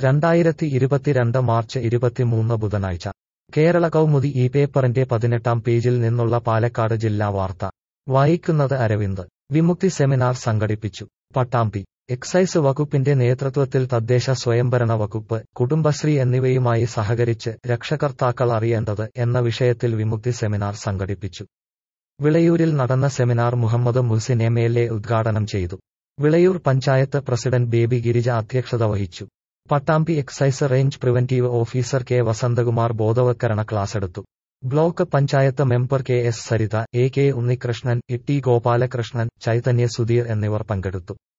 രണ്ടായിരത്തി ഇരുപത്തിരണ്ട് മാർച്ച് ഇരുപത്തിമൂന്ന് ബുധനാഴ്ച കേരള കൗമുദി ഈ പേപ്പറിന്റെ പതിനെട്ടാം പേജിൽ നിന്നുള്ള പാലക്കാട് ജില്ലാ വാർത്ത വായിക്കുന്നത് അരവിന്ദ് വിമുക്തി സെമിനാർ സംഘടിപ്പിച്ചു പട്ടാമ്പി എക്സൈസ് വകുപ്പിന്റെ നേതൃത്വത്തിൽ തദ്ദേശ സ്വയംഭരണ വകുപ്പ് കുടുംബശ്രീ എന്നിവയുമായി സഹകരിച്ച് രക്ഷകർത്താക്കൾ അറിയേണ്ടത് എന്ന വിഷയത്തിൽ വിമുക്തി സെമിനാർ സംഘടിപ്പിച്ചു വിളയൂരിൽ നടന്ന seminar Muhammad Muhsin M L A ഉദ്ഘാടനം ചെയ്തു വിളയൂർ പഞ്ചായത്ത് പ്രസിഡന്റ് ബേബി ഗിരിജ അധ്യക്ഷത വഹിച്ചു Pattambi excise range preventive officer K Vasanthakumar ബോധവത്കരണ ക്ലാസെടുത്തു block panchayat member K S Saritha A K Unnikrishnan E T Gopalakrishnan Chaitanya Sudheer എന്നിവർ പങ്കെടുത്തു